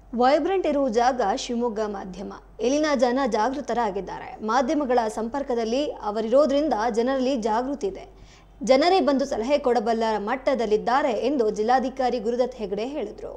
vibrant ಇರುವ ಜಾಗ ಶಿವಮೊಗ್ಗ ಮಾಧ್ಯಮ ಇಲ್ಲಿನ ಜನ ಜಾಗೃತರಾಗಿದ್ದಾರೆ ಮಾಧ್ಯಮಗಳ ಸಂಪರ್ಕದಲ್ಲಿ ಅವರಿರೋದ್ರಿಂದ ಜನರಲ್ಲಿ ಜಾಗೃತಿ ಇದೆ ಜನರೇ ಬಂದು ಸಲಹೆ ಕೊಡಬಲ್ಲ ಮಟ್ಟದಲ್ಲಿದ್ದಾರೆ ಎಂದು ಜಿಲ್ಲಾಧಿಕಾರಿ ಗುರುದತ್ ಹೆಗಡೆ ಹೇಳಿದರು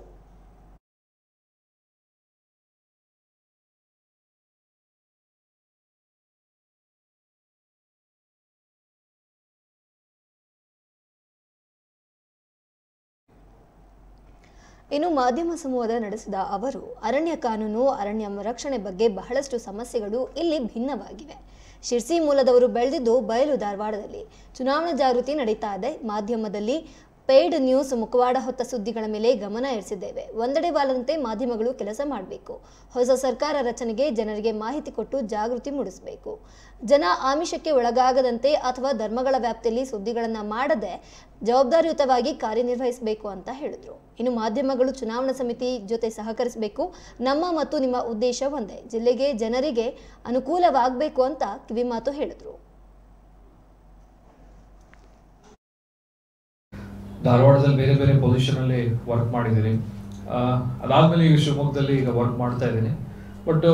ಇನ್ನು ಮಾಧ್ಯಮ ಸಂವಾದ ನಡೆಸಿದ ಅವರು ಅರಣ್ಯ ಕಾನೂನು ಅರಣ್ಯ ರಕ್ಷಣೆ ಬಗ್ಗೆ ಬಹಳಷ್ಟು ಸಮಸ್ಯೆಗಳು ಇಲ್ಲಿ ಭಿನ್ನವಾಗಿವೆ ಶಿರ್ಸಿ ಮೂಲದವರು ಬೆಳೆದಿದ್ದು ಬಯಲು ಧಾರವಾಡದಲ್ಲಿ ಚುನಾವಣಾ ಜಾಗೃತಿ ನಡೀತಾ ಇದೆ ಮಾಧ್ಯಮದಲ್ಲಿ ಪೇಯ್ಡ್ ನ್ಯೂಸ್ ಮುಖವಾಡ ಹೊತ್ತ ಸುದ್ದಿಗಳ ಮೇಲೆ ಗಮನ ಹರಿಸಿದ್ದೇವೆ ಒಂದೆಡೆ ಬಾಲದಂತೆ ಮಾಧ್ಯಮಗಳು ಕೆಲಸ ಮಾಡಬೇಕು ಹೊಸ ಸರ್ಕಾರ ರಚನೆಗೆ ಜನರಿಗೆ ಮಾಹಿತಿ ಕೊಟ್ಟು ಜಾಗೃತಿ ಮೂಡಿಸಬೇಕು ಜನ ಆಮಿಷಕ್ಕೆ ಒಳಗಾಗದಂತೆ ಅಥವಾ ಧರ್ಮಗಳ ವ್ಯಾಪ್ತಿಯಲ್ಲಿ ಸುದ್ದಿಗಳನ್ನು ಮಾಡದೆ ಜವಾಬ್ದಾರಿಯುತವಾಗಿ ಕಾರ್ಯನಿರ್ವಹಿಸಬೇಕು ಅಂತ ಹೇಳಿದ್ರು ಇನ್ನು ಮಾಧ್ಯಮಗಳು ಚುನಾವಣಾ ಸಮಿತಿ ಜೊತೆ ಸಹಕರಿಸಬೇಕು ನಮ್ಮ ಮತ್ತು ನಿಮ್ಮ ಉದ್ದೇಶ ಒಂದೇ ಜಿಲ್ಲೆಗೆ ಜನರಿಗೆ ಅನುಕೂಲವಾಗಬೇಕು ಅಂತ ಕಿವಿಮಾತು ಹೇಳಿದ್ರು ಧಾರವಾಡದಲ್ಲಿ ಬೇರೆ ಬೇರೆ ಪೊಸಿಷನಲ್ಲಿ ವರ್ಕ್ ಮಾಡಿದ್ದೀನಿ ಆ, ಅದಾದ್ಮೇಲೆ ಈಗ ಶಿವಮೊಗ್ಗದಲ್ಲಿ ಈಗ ವರ್ಕ್ ಮಾಡ್ತಾ ಇದ್ದೀನಿ ಬಟ್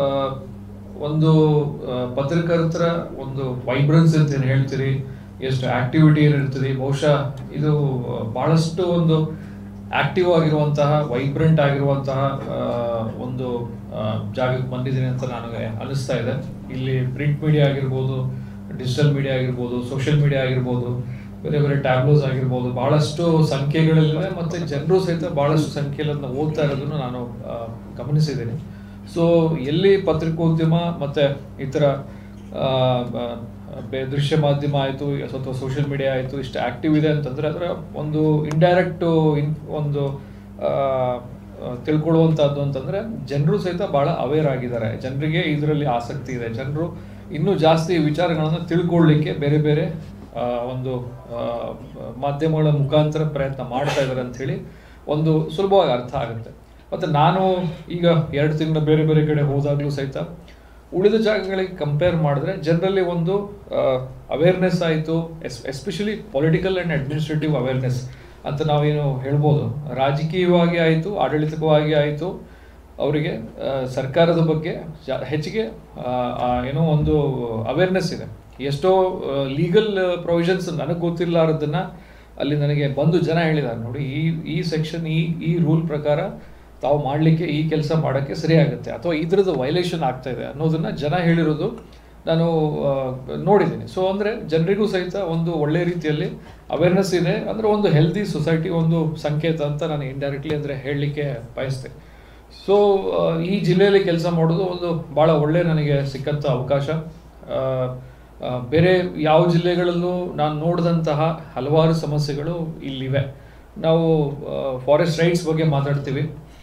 ಒಂದು ಆ, ಪತ್ರಕರ್ತರ ಒಂದು ವೈಬ್ರೆನ್ಸ್ ಅಂತ ಏನು ಹೇಳ್ತೀರಿ ಎಷ್ಟು ಆಕ್ಟಿವಿಟಿ ಏನಿರ್ತದೆ ಬಹುಶಃ ಇದು ಆ, ಬಹಳಷ್ಟು ಒಂದು ಆಕ್ಟಿವ್ ಆಗಿರುವಂತಹ ವೈಬ್ರೆಂಟ್ ಆಗಿರುವಂತಹ ಆ, ಒಂದು ಆ, ಜಾಗಕ್ಕೆ ಬಂದಿದ್ದೀನಿ ಅಂತ ನನಗೆ ಅನಿಸ್ತಾ ಇದೆ ಇಲ್ಲಿ ಪ್ರಿಂಟ್ ಮೀಡಿಯಾ ಆಗಿರ್ಬೋದು ಡಿಜಿಟಲ್ ಮೀಡಿಯಾ ಆಗಿರ್ಬೋದು ಸೋಷಿಯಲ್ ಮೀಡಿಯಾ ಆಗಿರ್ಬೋದು ಬೇರೆ ಬೇರೆ ಟ್ಯಾಬ್ಲೋಸ್ ಆಗಿರ್ಬೋದು ಬಹಳಷ್ಟು ಸಂಖ್ಯೆಗಳಿವೆ ಮತ್ತೆ ಜನರು ಸಹಿತ ಬಹಳಷ್ಟು ಸಂಖ್ಯೆಯಲ್ಲಿ ಅದನ್ನ ಓದ್ತಾ ಇರೋದನ್ನು ನಾನು ಆ, ಗಮನಿಸಿದ್ದೀನಿ ಸೊ ಎಲ್ಲಿ ಪತ್ರಿಕೋದ್ಯಮ ಮತ್ತೆ ಇತರ ಆ, ಬ- ಬೆ- ದೃಶ್ಯ ಮಾಧ್ಯಮ ಆಯಿತು ಅಥವಾ ಸೋಷಿಯಲ್ ಮೀಡಿಯಾ ಆಯಿತು ಇಷ್ಟು ಆಕ್ಟಿವ್ ಇದೆ ಅಂತಂದ್ರೆ ಅದರ ಒಂದು ಇಂಡೈರೆಕ್ಟ್ ಒಂದು ಆ, ಆ, ತಿಳ್ಕೊಳ್ಳುವಂಥದ್ದು ಅಂತಂದ್ರೆ ಜನರು ಸಹಿತ ಬಹಳ ಅವೇರ್ ಆಗಿದ್ದಾರೆ ಜನರಿಗೆ ಇದರಲ್ಲಿ ಆಸಕ್ತಿ ಇದೆ ಜನರು ಇನ್ನೂ ಜಾಸ್ತಿ ವಿಚಾರಗಳನ್ನು ತಿಳ್ಕೊಳ್ಳಿಕ್ಕೆ ಬೇರೆ ಬೇರೆ ಆ, ಒಂದು ಆ, ಮಾಧ್ಯಮಗಳ ಮುಖಾಂತರ ಪ್ರಯತ್ನ ಮಾಡ್ತಾ ಇದ್ದಾರೆ ಅಂತ ಹೇಳಿ ಒಂದು ಸುಲಭವಾಗಿ ಅರ್ಥ ಆಗುತ್ತೆ ಮತ್ತೆ ನಾನು ಈಗ ಎರಡು ತಿಂಗಳ ಬೇರೆ ಬೇರೆ ಕಡೆ ಹೋದಾಗಲೂ ಸಹಿತ ಉಳಿದ ಜಾಗಗಳಿಗೆ ಕಂಪೇರ್ ಮಾಡಿದ್ರೆ ಜನರಲ್ಲಿ ಒಂದು ಅವೇರ್ನೆಸ್ ಆಯಿತು ಎಸ್ especially political and administrative awareness ಅಂತ ನಾವೇನು ಹೇಳ್ಬೋದು ರಾಜಕೀಯವಾಗಿ ಆಯಿತು ಆಡಳಿತವಾಗಿ ಆಯಿತು ಅವರಿಗೆ ಆ, ಸರ್ಕಾರದ ಬಗ್ಗೆ ಜಾ- ಹೆಚ್ಚಿಗೆ ಆ, ಆ, ಏನೋ ಒಂದು ಅವೇರ್ನೆಸ್ ಇದೆ ಎಷ್ಟೋ ಲೀಗಲ್ ಪ್ರೊವಿಷನ್ಸ್ ನನಗೆ ಗೊತ್ತಿರಲಾರದನ್ನ ಅಲ್ಲಿ ನನಗೆ ಬಂದು ಜನ ಹೇಳಿದ್ದಾರೆ ನೋಡಿ ಈ ಈ ಸೆಕ್ಷನ್ ಈ ಈ ರೂಲ್ ಪ್ರಕಾರ ತಾವು ಮಾಡಲಿಕ್ಕೆ ಈ ಕೆಲಸ ಮಾಡೋಕ್ಕೆ ಸರಿಯಾಗುತ್ತೆ ಅಥವಾ ಇದ್ರದ್ದು ವೈಲೇಷನ್ ಆಗ್ತಾ ಇದೆ ಅನ್ನೋದನ್ನ ಜನ ಹೇಳಿರೋದು ನಾನು ಆ, ನೋಡಿದ್ದೀನಿ ಸೊ ಅಂದರೆ ಜನರಿಗೂ ಸಹಿತ ಒಂದು ಒಳ್ಳೆ ರೀತಿಯಲ್ಲಿ ಅವೇರ್ನೆಸ್ ಇದೆ ಅಂದರೆ ಒಂದು ಹೆಲ್ದಿ ಸೊಸೈಟಿ ಒಂದು ಸಂಕೇತ ಅಂತ ನಾನು ಇಂಡೈರೆಕ್ಟ್ಲಿ ಅಂದರೆ ಹೇಳಲಿಕ್ಕೆ ಬಯಸ್ತೇನೆ ಸೊ ಈ ಜಿಲ್ಲೆಯಲ್ಲಿ ಕೆಲಸ ಮಾಡೋದು ಒಂದು ಭಾಳ ಒಳ್ಳೆ ನನಗೆ ಸಿಕ್ಕಂಥ ಅವಕಾಶ ಆ, ಆ, ಬೇರೆ ಯಾವ ಜಿಲ್ಲೆಗಳಲ್ಲೂ ನಾನು ನೋಡಿದಂತಹ ಹಲವಾರು ಸಮಸ್ಯೆಗಳು ಇಲ್ಲಿವೆ ನಾವು ಫಾರೆಸ್ಟ್ ರೈಟ್ಸ್ ಬಗ್ಗೆ ಮಾತಾಡ್ತೀವಿ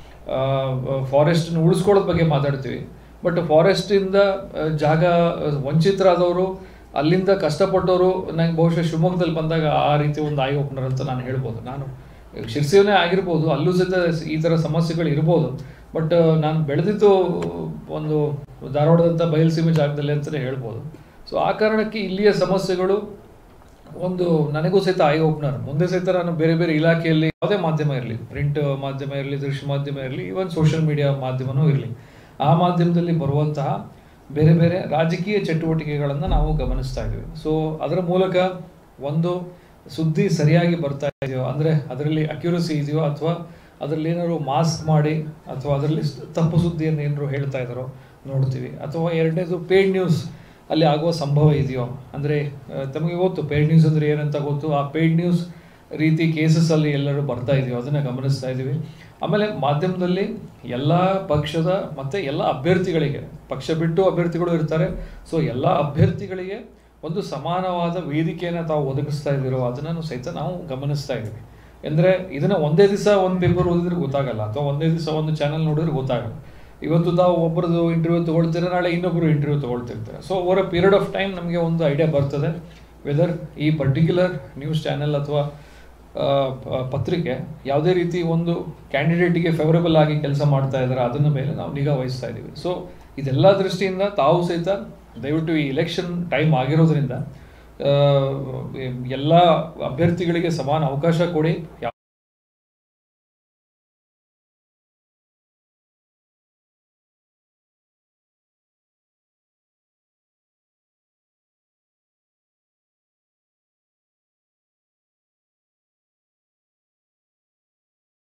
ಫಾರೆಸ್ಟನ್ನು ಉಳಿಸ್ಕೊಳ್ಳೋದ್ ಬಗ್ಗೆ ಮಾತಾಡ್ತೀವಿ ಬಟ್ ಫಾರೆಸ್ಟಿಂದ ಜಾಗ ಆ, ವಂಚಿತರಾದವರು ಅಲ್ಲಿಂದ ಕಷ್ಟಪಟ್ಟವರು ನಂಗೆ ಬಹುಶಃ ಶಿವಮೊಗ್ಗದಲ್ಲಿ ಬಂದಾಗ ಆ ರೀತಿ ಒಂದು ಐ ಓಪನರ್ ಅಂತ ನಾನು ಹೇಳ್ಬೋದು ನಾನು ಶಿರ್ಸಿಯವನೇ ಆಗಿರ್ಬೋದು ಅಲ್ಲೂ ಸಹಿತ ಈ ಥರ ಸಮಸ್ಯೆಗಳು ಇರ್ಬೋದು ಬಟ್ ನಾನು ಬೆಳೆದಿದ್ದು ಒಂದು ಧಾರವಾಡದಂಥ ಬಯಲುಸೀಮೆ ಜಾಗದಲ್ಲಿ ಅಂತಲೇ ಹೇಳ್ಬೋದು ಸೊ ಆ ಕಾರಣಕ್ಕೆ ಇಲ್ಲಿಯ ಸಮಸ್ಯೆಗಳು ಒಂದು ನನಗೂ ಸಹಿತ ಐ ಓಪನರ್ ಮುಂದೆ ಸಹಿತ ನಾನು ಬೇರೆ ಬೇರೆ ಇಲಾಖೆಯಲ್ಲಿ ಯಾವುದೇ ಮಾಧ್ಯಮ ಇರಲಿ ಪ್ರಿಂಟ್ ಮಾಧ್ಯಮ ಇರಲಿ ದೃಶ್ಯ ಮಾಧ್ಯಮ ಇರಲಿ ಈವನ್ ಸೋಷಿಯಲ್ ಮೀಡಿಯಾ ಮಾಧ್ಯಮನೂ ಇರಲಿ ಆ ಮಾಧ್ಯಮದಲ್ಲಿ ಬರುವಂತಹ ಬೇರೆ ಬೇರೆ ರಾಜಕೀಯ ಚಟುವಟಿಕೆಗಳನ್ನು ನಾವು ಗಮನಿಸ್ತಾ ಇದ್ದೀವಿ ಸೊ ಅದರ ಮೂಲಕ ಒಂದು ಸುದ್ದಿ ಸರಿಯಾಗಿ ಬರ್ತಾ ಇದೆಯೋ ಅಂದರೆ ಅದರಲ್ಲಿ ಅಕ್ಯುರಸಿ ಇದೆಯೋ ಅಥವಾ ಅದರಲ್ಲಿ ಏನಾದ್ರು ಮಾಸ್ಕ್ ಮಾಡಿ ಅಥವಾ ಅದರಲ್ಲಿ ಸ್- ತಪ್ಪು ಸುದ್ದಿಯನ್ನು ಏನಾದ್ರು ಹೇಳ್ತಾ ಇದ್ದಾರೋ ನೋಡ್ತೀವಿ ಅಥವಾ ಎರಡನೇದು ಪೇಯ್ಡ್ ನ್ಯೂಸ್ ಅಲ್ಲಿ ಆಗುವ ಸಂಭವ ಇದೆಯೋ ಅಂದರೆ ತಮಗೆ ಗೊತ್ತು ಪೇಯ್ಡ್ ನ್ಯೂಸ್ ಅಂದರೆ ಏನಂತ ಗೊತ್ತು ಆ ಪೇಯ್ಡ್ ನ್ಯೂಸ್ ರೀತಿ ಕೇಸಸ್ ಅಲ್ಲಿ ಎಲ್ಲರೂ ಬರ್ತಾ ಇದೆಯೋ ಅದನ್ನು ಗಮನಿಸ್ತಾ ಇದ್ದೀವಿ ಆಮೇಲೆ ಮಾಧ್ಯಮದಲ್ಲಿ ಎಲ್ಲ ಪಕ್ಷದ ಮತ್ತು ಎಲ್ಲ ಅಭ್ಯರ್ಥಿಗಳಿಗೆ ಪಕ್ಷ ಬಿಟ್ಟು ಅಭ್ಯರ್ಥಿಗಳು ಇರ್ತಾರೆ ಸೊ ಎಲ್ಲ ಅಭ್ಯರ್ಥಿಗಳಿಗೆ ಒಂದು ಸಮಾನವಾದ ವೇದಿಕೆಯನ್ನು ತಾವು ಒದಗಿಸ್ತಾ ಇದ್ದೀರೋ ಅದನ್ನು ಸಹಿತ ನಾವು ಗಮನಿಸ್ತಾ ಇದ್ದೀವಿ ಅಂದರೆ ಇದನ್ನ ಒಂದೇ ದಿವಸ ಒಂದು ಪೇಪರ್ ಓದಿದ್ರೆ ಗೊತ್ತಾಗಲ್ಲ ಅಥವಾ ಒಂದೇ ದಿವಸ ಒಂದು ಚಾನಲ್ ನೋಡಿದ್ರೆ ಗೊತ್ತಾಗಲ್ಲ ಇವತ್ತು ತಾವು ಒಬ್ಬರದು ಇಂಟರ್ವ್ಯೂ ತೊಗೊಳ್ತೀರ ನಾಳೆ ಇನ್ನೊಬ್ಬರು ಇಂಟರ್ವ್ಯೂ ತೊಗೊಳ್ತಿರ್ತಾರೆ so over a period of time ನಮಗೆ ಒಂದು ಐಡಿಯಾ ಬರ್ತದೆ ವೆದರ್ ಈ ಪರ್ಟಿಕ್ಯುಲರ್ ನ್ಯೂಸ್ ಚಾನೆಲ್ ಅಥವಾ ಆ, ಪ- ಪತ್ರಿಕೆ ಯಾವುದೇ ರೀತಿ ಒಂದು ಕ್ಯಾಂಡಿಡೇಟಿಗೆ ಫೇವರಬಲ್ ಆಗಿ ಕೆಲಸ ಮಾಡ್ತಾ ಇದ್ದಾರೆ ಅದನ್ನ ಮೇಲೆ ನಾವು ನಿಗಾ ವಹಿಸ್ತಾ ಇದ್ದೀವಿ ಸೊ ಇದೆಲ್ಲ ದೃಷ್ಟಿಯಿಂದ ತಾವು ಸಹಿತ ದಯವಿಟ್ಟು ಈ ಎಲೆಕ್ಷನ್ ಟೈಮ್ ಆಗಿರೋದ್ರಿಂದ ಆ, ಎಲ್ಲ ಅಭ್ಯರ್ಥಿಗಳಿಗೆ ಸಮಾನ ಅವಕಾಶ ಕೊಡಿ